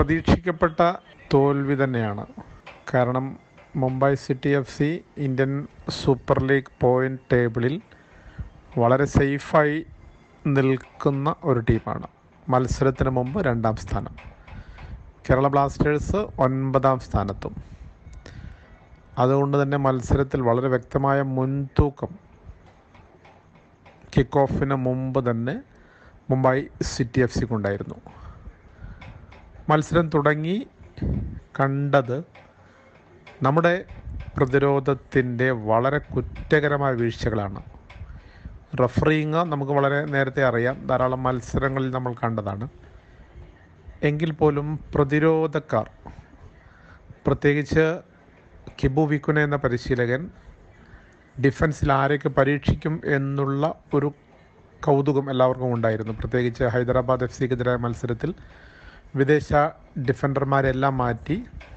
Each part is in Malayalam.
പ്രതീക്ഷിക്കപ്പെട്ട തോൽവി തന്നെയാണ് കാരണം Mumbai city F C Indian super league point ടേബിളിൽ വളരെ സേഫായി നിൽക്കുന്ന ഒരു ടീമാണ് മത്സരത്തിന് മുമ്പ് രണ്ടാം സ്ഥാനം കേരള ബ്ലാസ്റ്റേഴ്സ് ഒൻപതാം സ്ഥാനത്തും അതുകൊണ്ട് തന്നെ മത്സരത്തിൽ വളരെ വ്യക്തമായ മുൻതൂക്കം കിക്ക് ഓഫിന് മുമ്പ് തന്നെ മുംബൈ സിറ്റി എഫ് സിക്കുണ്ടായിരുന്നു മത്സരം തുടങ്ങി കണ്ടത് നമ്മുടെ പ്രതിരോധത്തിൻ്റെ വളരെ കുറ്റകരമായ വീഴ്ചകളാണ് റഫറിങ് നമുക്ക് വളരെ നേരത്തെ അറിയാം ധാരാളം മത്സരങ്ങളിൽ നമ്മൾ കണ്ടതാണ് എങ്കിൽ പോലും പ്രതിരോധക്കാർ പ്രത്യേകിച്ച് കിബു വിക്കുന എന്ന പരിശീലകൻ ഡിഫൻസിൽ ആരൊക്കെ പരീക്ഷിക്കും എന്നുള്ള ഒരു കൗതുകം എല്ലാവർക്കും ഉണ്ടായിരുന്നു പ്രത്യേകിച്ച് ഹൈദരാബാദ് എഫ് സിക്കെതിരായ മത്സരത്തിൽ വിദേശ ഡിഫൻഡർമാരെല്ലാം മാറ്റി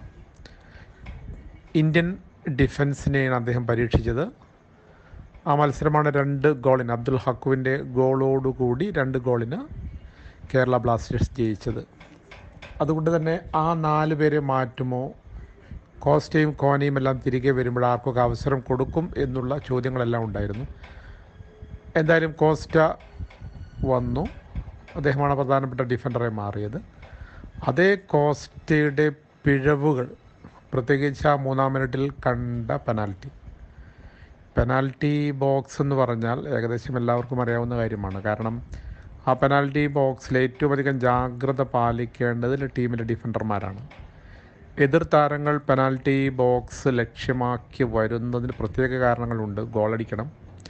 ഇന്ത്യൻ ഡിഫൻസിനെയാണ് അദ്ദേഹം പരീക്ഷിച്ചത് ആ മത്സരമാണ് രണ്ട് ഗോളിന് അബ്ദുൽ ഹക്കുവിൻ്റെ ഗോളോടുകൂടി രണ്ട് ഗോളിന് കേരള ബ്ലാസ്റ്റേഴ്സ് ജയിച്ചത് അതുകൊണ്ട് തന്നെ ആ നാല് പേരെ മാറ്റുമോ കോസ്റ്റയും കോനയും എല്ലാം തിരികെ വരുമ്പോൾ ആർക്കൊക്കെ അവസരം കൊടുക്കും എന്നുള്ള ചോദ്യങ്ങളെല്ലാം ഉണ്ടായിരുന്നു എന്തായാലും കോസ്റ്റ വന്നു അദ്ദേഹമാണ് പ്രധാനപ്പെട്ട ഡിഫൻഡറെ മാറിയത് അതേ കോസ്റ്റയുടെ പിഴവുകൾ പ്രത്യേകിച്ച് ആ മൂന്നാം മിനിറ്റിൽ കണ്ട പെനാൽറ്റി പെനാൽറ്റി ബോക്സ് എന്ന് പറഞ്ഞാൽ ഏകദേശം എല്ലാവർക്കും അറിയാവുന്ന കാര്യമാണ് കാരണം ആ പെനാൽറ്റി ബോക്സിൽ ഏറ്റവും അധികം ജാഗ്രത പാലിക്കേണ്ടതിൽ ടീമിലെ ഡിഫൻഡർമാരാണ് എതിർ താരങ്ങൾ പെനാൽറ്റി ബോക്സ് ലക്ഷ്യമാക്കി വരുന്നതിന് പ്രത്യേക കാരണങ്ങളുണ്ട് ഗോളടിക്കണം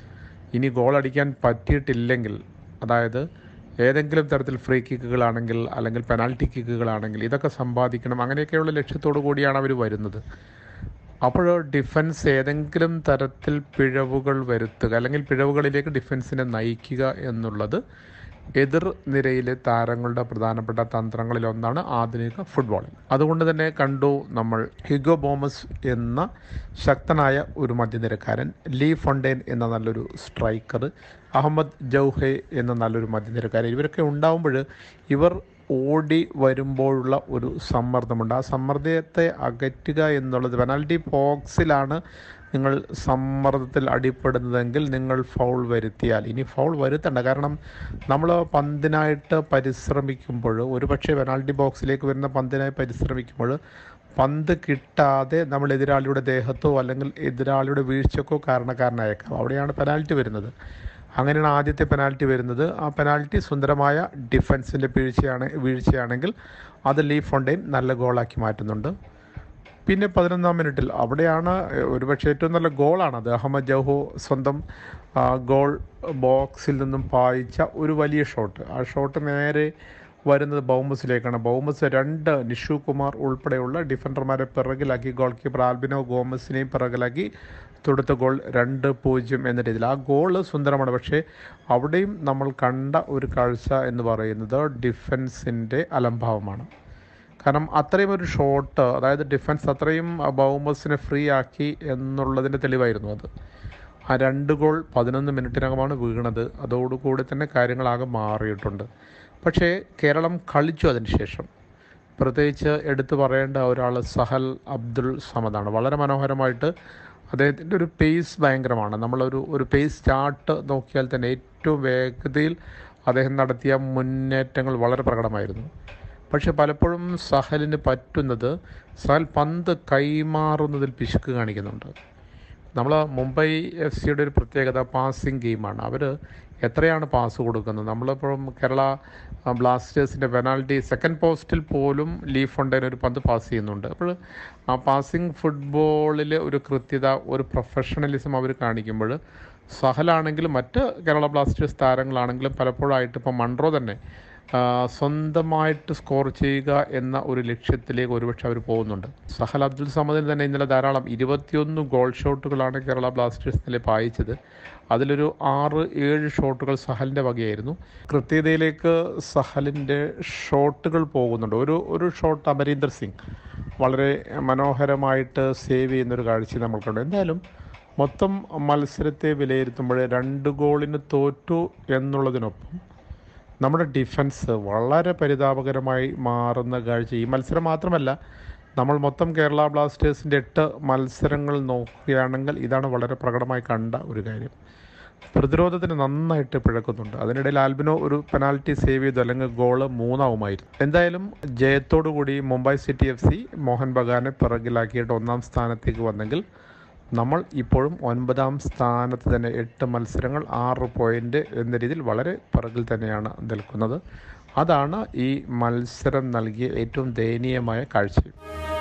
ഇനി ഗോളടിക്കാൻ പറ്റിയിട്ടില്ലെങ്കിൽ അതായത് ഏതെങ്കിലും തരത്തിൽ ഫ്രീ കിക്കുകളാണെങ്കിൽ അല്ലെങ്കിൽ പെനാൽറ്റി കിക്കുകളാണെങ്കിൽ ഇതൊക്കെ സമ്പാദിക്കണം അങ്ങനെയൊക്കെയുള്ള ലക്ഷ്യത്തോടു കൂടിയാണ് അവർ വരുന്നത് അപ്പോൾ ഡിഫൻസ് ഏതെങ്കിലും തരത്തിൽ പിഴവുകൾ വരുത്തുക അല്ലെങ്കിൽ പിഴവുകളിലേക്ക് ഡിഫൻസിനെ നയിക്കുക എന്നുള്ളത് എതിർ നിരയിലെ താരങ്ങളുടെ പ്രധാനപ്പെട്ട തന്ത്രങ്ങളിൽ ഒന്നാണ് ആധുനിക ഫുട്ബോളിൽ അതുകൊണ്ട് തന്നെ കണ്ടു നമ്മൾ ഹിഗോ ബോമസ് എന്ന ശക്തനായ ഒരു മധ്യനിരക്കാരൻ ലീ ഫൊണ്ടേൻ എന്ന നല്ലൊരു സ്ട്രൈക്കർ അഹമ്മദ് ജൗഹെ എന്ന നല്ലൊരു മധ്യനിരക്കാരൻ ഇവരൊക്കെ ഉണ്ടാവുമ്പോൾ ഇവർ ഓടി വരുമ്പോഴുള്ള ഒരു സമ്മർദ്ദമുണ്ട് ആ സമ്മർദ്ദത്തെ അകറ്റുക എന്നുള്ളത് പെനാൽറ്റി ബോക്സിലാണ് നിങ്ങൾ സമ്മർദ്ദത്തിൽ അടിപ്പെടുന്നതെങ്കിൽ നിങ്ങൾ ഫൗൾ വരുത്തിയാൽ ഇനി ഫൗൾ വരുത്തണ്ട കാരണം നമ്മൾ പന്തിനായിട്ട് പരിശ്രമിക്കുമ്പോൾ ഒരുപക്ഷെ പെനാൽറ്റി ബോക്സിലേക്ക് വരുന്ന പന്തിനായി പരിശ്രമിക്കുമ്പോൾ പന്ത് കിട്ടാതെ നമ്മൾ എതിരാളിയുടെ ദേഹത്തോ അല്ലെങ്കിൽ എതിരാളിയുടെ വീഴ്ചക്കോ കാരണക്കാരനായേക്കാം അവിടെയാണ് പെനാൽറ്റി വരുന്നത് അങ്ങനെയാണ് ആദ്യത്തെ പെനാൽറ്റി വരുന്നത് ആ പെനാൽറ്റി സുന്ദരമായ ഡിഫൻസിൻ്റെ വീഴ്ചയാണ് വീഴ്ചയാണെങ്കിൽ അത് ലീ ഫൊണ്ടൈൻ നല്ല ഗോളാക്കി മാറ്റുന്നുണ്ട് പിന്നെ പതിനൊന്നാം മിനിറ്റിൽ അവിടെയാണ് ഒരുപക്ഷെ ഏറ്റവും നല്ല ഗോളാണ് അത് അഹമ്മദ് ജൗഹു സ്വന്തം ആ, ഗോൾ ബോക്സിൽ നിന്നും പായിച്ച ഒരു വലിയ ഷോട്ട് ആ ഷോട്ട് നേരെ വരുന്നത് ബൗമസിലേക്കാണ് ബൗമസ് രണ്ട് നിഷു കുമാർ ഉൾപ്പെടെയുള്ള ഡിഫൻഡർമാരെ പിറകിലാക്കി ഗോൾ കീപ്പർ ആൽബിനോ ഗോമസിനെയും പിറകിലാക്കി തൊടുത്ത ഗോൾ രണ്ട് പൂജ്യം എന്ന രീതിയിൽ ആ ഗോൾ സുന്ദരമാണ് പക്ഷേ അവിടെയും നമ്മൾ കണ്ട ഒരു കാഴ്ച എന്ന് പറയുന്നത് ഡിഫൻസിൻ്റെ അലംഭാവമാണ് കാരണം അത്രയും ഒരു ഷോട്ട് അതായത് ഡിഫൻസ് അത്രയും ബൗമസിനെ ഫ്രീ ആക്കി എന്നുള്ളതിൻ്റെ തെളിവായിരുന്നു അത് ആ രണ്ട് ഗോൾ പതിനൊന്ന് മിനിറ്റിനകമാണ് വീണത് അതോടുകൂടി തന്നെ കാര്യങ്ങളാകെ മാറിയിട്ടുണ്ട് പക്ഷേ കേരളം കളിച്ചു അതിന് ശേഷം പ്രത്യേകിച്ച് എടുത്തു പറയേണ്ട ഒരാൾ സഹൽ അബ്ദുൾ സമദാണ് വളരെ മനോഹരമായിട്ട് അദ്ദേഹത്തിൻ്റെ ഒരു പേസ് ഭയങ്കരമാണ് നമ്മളൊരു ഒരു പേസ് ചാർട്ട് നോക്കിയാൽ തന്നെ ഏറ്റവും വേഗതയിൽ അദ്ദേഹം നടത്തിയ മുന്നേറ്റങ്ങൾ വളരെ പ്രകടമായിരുന്നു പക്ഷെ പലപ്പോഴും സഹലിന് പറ്റുന്നത് സഹൽ പന്ത് കൈമാറുന്നതിൽ പിശുക്ക് കാണിക്കുന്നുണ്ട് നമ്മൾ മുംബൈ എഫ് സിയുടെ ഒരു പ്രത്യേകത പാസിംഗ് ഗെയിമാണ് അവർ എത്രയാണ് പാസ് കൊടുക്കുന്നത് നമ്മളിപ്പോഴും കേരള ആ, ബ്ലാസ്റ്റേഴ്സിൻ്റെ പെനാൽറ്റി സെക്കൻഡ് പോസ്റ്റിൽ പോലും ലീ ഫൊണ്ടൈൻ ഒരു പന്ത് പാസ് ചെയ്യുന്നുണ്ട് അപ്പോൾ ആ പാസിംഗ് ഫുട്ബോളിൽ ഒരു കൃത്യത ഒരു പ്രൊഫഷണലിസം അവർ കാണിക്കുമ്പോൾ സഹലാണെങ്കിലും മറ്റ് കേരള ബ്ലാസ്റ്റേഴ്സ് താരങ്ങളാണെങ്കിലും പലപ്പോഴായിട്ട് ഇപ്പോൾ മൺട്രോ തന്നെ ആ, സ്വന്തമായിട്ട് സ്കോർ ചെയ്യുക എന്ന ഒരു ലക്ഷ്യത്തിലേക്ക് ഒരുപക്ഷെ അവർ പോകുന്നുണ്ട് സഹൽ അബ്ദുൽ സമദിന് തന്നെ ഇന്നലെ ധാരാളം ഇരുപത്തിയൊന്ന് ഗോൾ ഷോട്ടുകളാണ് കേരള ബ്ലാസ്റ്റേഴ്സ് ഇന്നലെ പായിച്ചത് അതിലൊരു ആറ് ഏഴ് ഷോട്ടുകൾ സഹലിൻ്റെ വകയായിരുന്നു കൃത്യതയിലേക്ക് സഹലിൻ്റെ ഷോട്ടുകൾ പോകുന്നുണ്ട് ഒരു ഒരു ഷോട്ട് അമരീന്ദർ സിംഗ് വളരെ മനോഹരമായിട്ട് സേവ് ചെയ്യുന്നൊരു കാഴ്ച നമ്മൾ കണ്ടു എന്തായാലും മൊത്തം മത്സരത്തെ വിലയിരുത്തുമ്പോൾ രണ്ട് ഗോളിന് തോറ്റു എന്നുള്ളതിനൊപ്പം നമ്മുടെ ഡിഫൻസ് വളരെ പരിതാപകരമായി മാറുന്ന കാഴ്ച ഈ മത്സരം മാത്രമല്ല നമ്മൾ മൊത്തം കേരള ബ്ലാസ്റ്റേഴ്സിൻ്റെ എട്ട് മത്സരങ്ങൾ നോക്കുകയാണെങ്കിൽ ഇതാണ് വളരെ പ്രകടമായി കണ്ട ഒരു കാര്യം പ്രതിരോധത്തിന് നന്നായിട്ട് പിഴക്കുന്നുണ്ട് അതിനിടയിൽ ആൽബിനോ ഒരു പെനാൽറ്റി സേവ് ചെയ്തു അല്ലെങ്കിൽ ഗോള് മൂന്നാവുമായിരുന്നു എന്തായാലും ജയത്തോടുകൂടി Mumbai city F C Mohan ബഗാനെ പിറകിലാക്കിയിട്ട് ഒന്നാം സ്ഥാനത്തേക്ക് വന്നെങ്കിൽ നമ്മൾ ഇപ്പോഴും ഒൻപതാം സ്ഥാനത്ത് തന്നെ എട്ട് മത്സരങ്ങൾ ആറ് പോയിൻ്റ് എന്ന രീതിയിൽ വളരെ പിറകിൽ തന്നെയാണ് നിൽക്കുന്നത് അതാണ് ഈ മത്സരം നൽകിയ ഏറ്റവും ദയനീയമായ കാഴ്ച